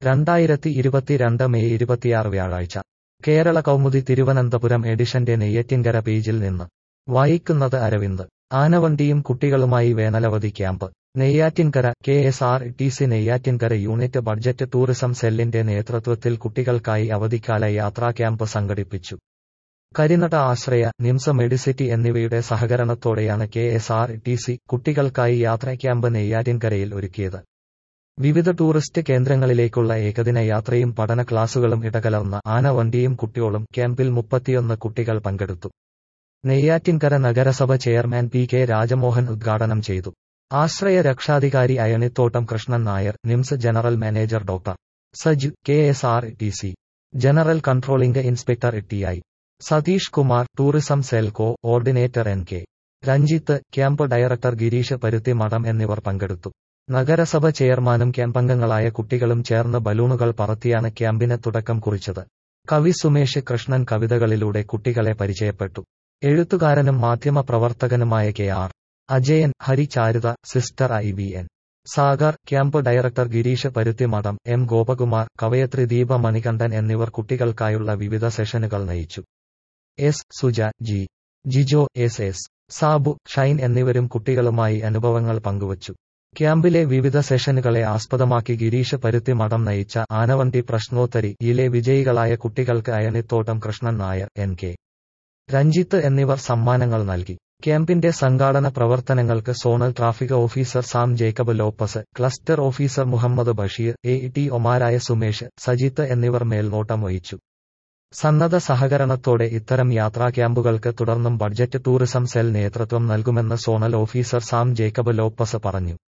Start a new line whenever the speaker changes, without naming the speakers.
രണ്ടായിരത്തി ഇരുപത്തിരണ്ട് മെയ് ഇരുപത്തിയാറ് വ്യാഴാഴ്ച കേരള കൗമുദി തിരുവനന്തപുരം എഡിഷന്റെ നെയ്യറ്റിൻകര പേജിൽ നിന്ന് വായിക്കുന്നത് അരവിന്ദ് ആനവണ്ടിയും കുട്ടികളുമായി വേനലവധി camp Neyyattinkara K S R T C Neyyattinkara unit budget tourism സെല്ലിന്റെ നേതൃത്വത്തിൽ കുട്ടികൾക്കായി അവധിക്കാല യാത്രാ ക്യാമ്പ് സംഘടിപ്പിച്ചു കരിനട ആശ്രയ നിംസ മെഡിസിറ്റി എന്നിവയുടെ സഹകരണത്തോടെയാണ് K S R T C കുട്ടികൾക്കായി യാത്രാ ക്യാമ്പ് നെയ്യാറ്റിൻകരയിൽ ഒരുക്കിയത് വിവിധ ടൂറിസ്റ്റ് കേന്ദ്രങ്ങളിലേക്കുള്ള ഏകദിന യാത്രയും പഠന ക്ലാസുകളും ഇടകലർന്ന ആനവണ്ടിയും കുട്ടിയോളും ക്യാമ്പിൽ മുപ്പത്തിയൊന്ന് കുട്ടികൾ പങ്കെടുത്തു നെയ്യാറ്റിൻകര നഗരസഭ ചെയർമാൻ പി കെ രാജമോഹൻ ഉദ്ഘാടനം ചെയ്തു ആശ്രയ രക്ഷാധികാരി Ayanithottam Krishnan Nair NIMS general manager doctor Saju K S R T C general controlling inspector T I Satheesh Kumar tourism cell coordinator N K Ranjith camp director Gireesh Paruthi Madom എന്നിവർ പങ്കെടുത്തു നഗരസഭ ചെയർമാനും ക്യാമ്പംഗങ്ങളായ കുട്ടികളും ചേർന്ന് ബലൂണുകൾ പറത്തിയാണ് ക്യാമ്പിന് തുടക്കം കുറിച്ചത് കവി സുമേഷ് കൃഷ്ണൻ കവിതകളിലൂടെ കുട്ടികളെ പരിചയപ്പെട്ടു എഴുത്തുകാരനും മാധ്യമ പ്രവർത്തകനുമായ K R Ajayan Haricharutha sister I V N Sagar camp director Gireesh Paruthi Madom M Gopakumar കവയത്രി ദീപ മണികണ്ഠൻ എന്നിവർ കുട്ടികൾക്കായുള്ള വിവിധ സെഷനുകൾ നയിച്ചു S Suja G Jijo S S Sabu Shine എന്നിവരും കുട്ടികളുമായി അനുഭവങ്ങൾ പങ്കുവച്ചു ക്യാമ്പിലെ വിവിധ സെഷനുകളെ ആസ്പദമാക്കി ഗിരീഷ് പരുത്തി മഠം നയിച്ച ആനവണ്ടി പ്രശ്നോത്തരി യിലെ വിജയികളായ കുട്ടികൾക്ക് അയണിത്തോട്ടം കൃഷ്ണൻ നായർ എൻ കെ രഞ്ജിത്ത് എന്നിവർ സമ്മാനങ്ങൾ നൽകി ക്യാമ്പിന്റെ സംഘാടന പ്രവർത്തനങ്ങൾക്ക് zonal traffic officer Sam Jacob Lopez cluster officer Muhammad Basheer A T ഒമാരായ സുമേഷ് സജിത്ത് എന്നിവർ മേൽനോട്ടം വഹിച്ചു സന്നദ്ധ സഹകരണത്തോടെ ഇത്തരം യാത്രാ ക്യാമ്പുകൾക്ക് തുടർന്നും ബഡ്ജറ്റ് ടൂറിസം സെൽ നേതൃത്വം നൽകുമെന്ന് zonal officer Sam Jacob Lopez പറഞ്ഞു